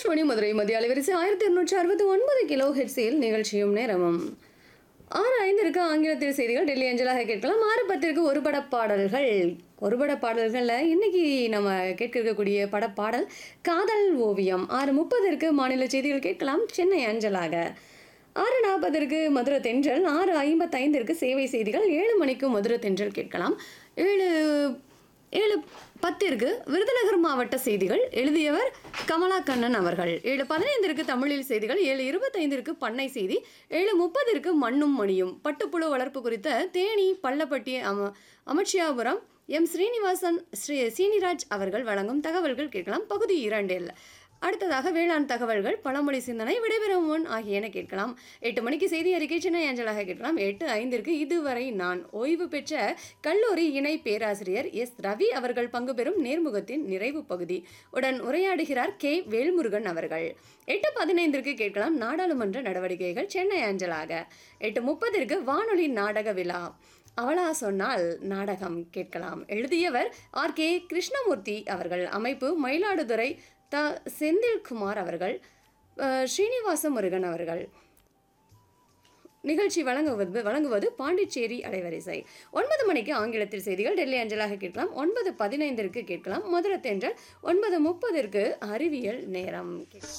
ஆகாஷ்வாணி மதுரை மத்திய அலைவரிசை ஆயிரத்தி இருநூற்றி அறுபத்தி ஒன்பது கிலோ ஹெட்ஸில் நிகழ்ச்சியும் நேரமும் ஆறு ஐந்திற்கு ஆங்கிலத்தில் செய்திகள் டெல்லி அஞ்சலாக கேட்கலாம் ஆறு பத்திற்கு ஒரு பட பாடல்கள் ஒரு பட பாடல்களில் இன்னைக்கு நம்ம கேட்க இருக்கக்கூடிய படப்பாடல் காதல் ஓவியம் ஆறு முப்பதற்கு மாநில செய்திகள் கேட்கலாம் சென்னை அஞ்சலாக ஆறு நாற்பதற்கு மதுரை தென்றல் ஆறு ஐம்பத்தைந்திற்கு சேவை செய்திகள் ஏழு மணிக்கு மதுரை தென்றல் கேட்கலாம் ஏழு ஏழு பத்திற்கு விருதுநகர் மாவட்ட செய்திகள் எழுதியவர் கமலா கண்ணன் அவர்கள் ஏழு பதினைந்திற்கு தமிழில் செய்திகள் ஏழு இருபத்தைந்திற்கு பண்ணை செய்தி ஏழு முப்பதிற்கு மண்ணும் மணியும் பட்டுப்புழு வளர்ப்பு குறித்த தேனி பள்ளப்பட்டி அம அமட்சியாபுரம் எம் ஸ்ரீனிவாசன் ஸ்ரீ சீனிராஜ் அவர்கள் வழங்கும் தகவல்கள் கேட்கலாம் பகுதி இரண்டில் அடுத்ததாக வேளாண் தகவல்கள் பழமொழி சிந்தனை விடைபெறும் முன் ஆகியன கேட்கலாம் எட்டு மணிக்கு செய்தி அறிக்கை சின்ன ஏஞ்சலாக கேட்கலாம் எட்டு ஐந்திற்கு இதுவரை நான் ஓய்வு பெற்ற கல்லூரி இணை பேராசிரியர் எஸ் ரவி அவர்கள் பங்கு பெறும் நேர்முகத்தின் நிறைவு பகுதி உடன் உரையாடுகிறார் கே வேல்முருகன் அவர்கள் எட்டு பதினைந்திற்கு கேட்கலாம் நாடாளுமன்ற நடவடிக்கைகள் சென்னை அஞ்சலாக எட்டு முப்பதிற்கு வானொலி நாடக விழா அவளா சொன்னால் நாடகம் கேட்கலாம் எழுதியவர் ஆர் கே கிருஷ்ணமூர்த்தி அவர்கள் அமைப்பு மயிலாடுதுறை த செந்தில்குமார் அவர்கள் அஹ், ஸ்ரீனிவாச முருகன் அவர்கள் நிகழ்ச்சி வழங்குவது வழங்குவது பாண்டிச்சேரி அலைவரிசை ஒன்பது மணிக்கு ஆங்கிலத்தில் செய்திகள் டெல்லி அஞ்சலாக கேட்கலாம் ஒன்பது பதினைந்திற்கு கேட்கலாம் மதுரை தென்றல் ஒன்பது முப்பதிற்கு அறிவியல் நேரம்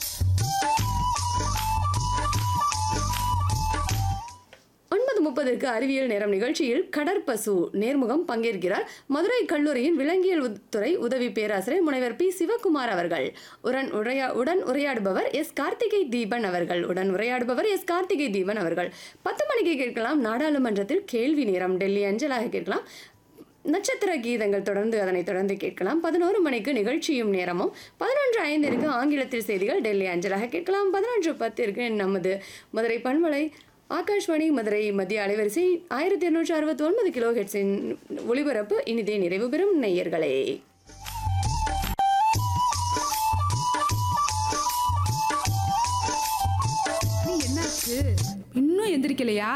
ஒன்பது முப்பதற்கு அறிவியல் நேரம் நிகழ்ச்சியில் கடற்பசு நேர்முகம் பங்கேற்கிறார் மதுரை கல்லூரியின் விலங்கியல் உத்- துறை உதவி பேராசிரியர் முனைவர் பி சிவகுமார் அவர்கள் உடன் உரையா உடன் உரையாடுபவர் எஸ் கார்த்திகை தீபன் அவர்கள் உடன் உரையாடுபவர் எஸ் கார்த்திகை தீபன் அவர்கள் பத்து மணிக்கு கேட்கலாம் நாடாளுமன்றத்தில் கேள்வி நேரம் டெல்லி அஞ்சலாக கேட்கலாம் நட்சத்திர கீதங்கள் தொடர்ந்து அதனை தொடர்ந்து கேட்கலாம் பதினோரு மணிக்கு நிகழ்ச்சியும் நேரமும் பதினொன்று ஐந்திற்கு ஆங்கிலத்தில் செய்திகள் டெல்லி அஞ்சலாக கேட்கலாம் பதினொன்று பத்திற்கு நமது மதுரை பண்பலை ஆகாஷ்வாணி மதுரை மத்திய அலைவரிசை ஆயிரத்தி இருநூற்றி அறுபத்தி ஒன்பது கிலோ ஹெட்ஸின் ஒளிபரப்பு இனிதே நிறைவு பெறும் நேயர்களே நீ என்னாச்சு இன்னும் எந்திரிக்கலையா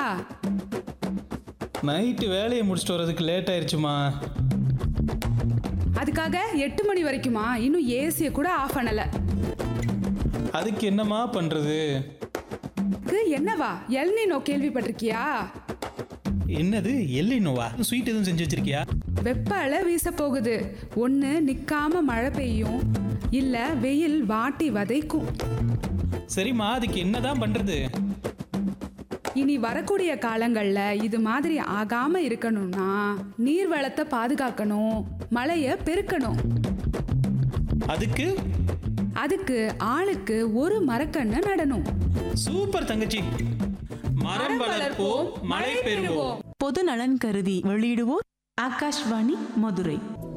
நைட்டு வேலையை முடிச்சுட்டு வர்றதுக்கு லேட் ஆயிடுச்சுமா அதுக்காக எட்டு மணி வரைக்குமா இன்னும் ஏசியை கூட ஆஃப் பண்ணல அதுக்கு என்னம்மா பண்ணுறது இது என்னவா எல்னினோ கேள்விப்பட்டிருக்கியா என்னது எல்லினோவா ஸ்வீட் எதுவும் செஞ்சு வச்சிருக்கியா வெப்ப அலை வீச போகுது ஒன்று நிற்காம மழை பெய்யும் இல்லை வெயில் வாட்டி வதைக்கும் சரிம்மா அதுக்கு என்னதான் பண்ணுறது இனி வரக்கூடிய காலங்களில் இது மாதிரி ஆகாம இருக்கணும்னா நீர் வளத்தை பாதுகாக்கணும் மழையை பெருக்கணும் அதுக்கு அதுக்கு ஆளுக்கு ஒரு மரக்கண்ணை நடணும் சூப்பர் தங்கச்சி மரம் வளர்ப்போம் மழை பெறுவோம் பொது நலன் கருதி வெளியிடுவோர் ஆகாஷ்வாணி மதுரை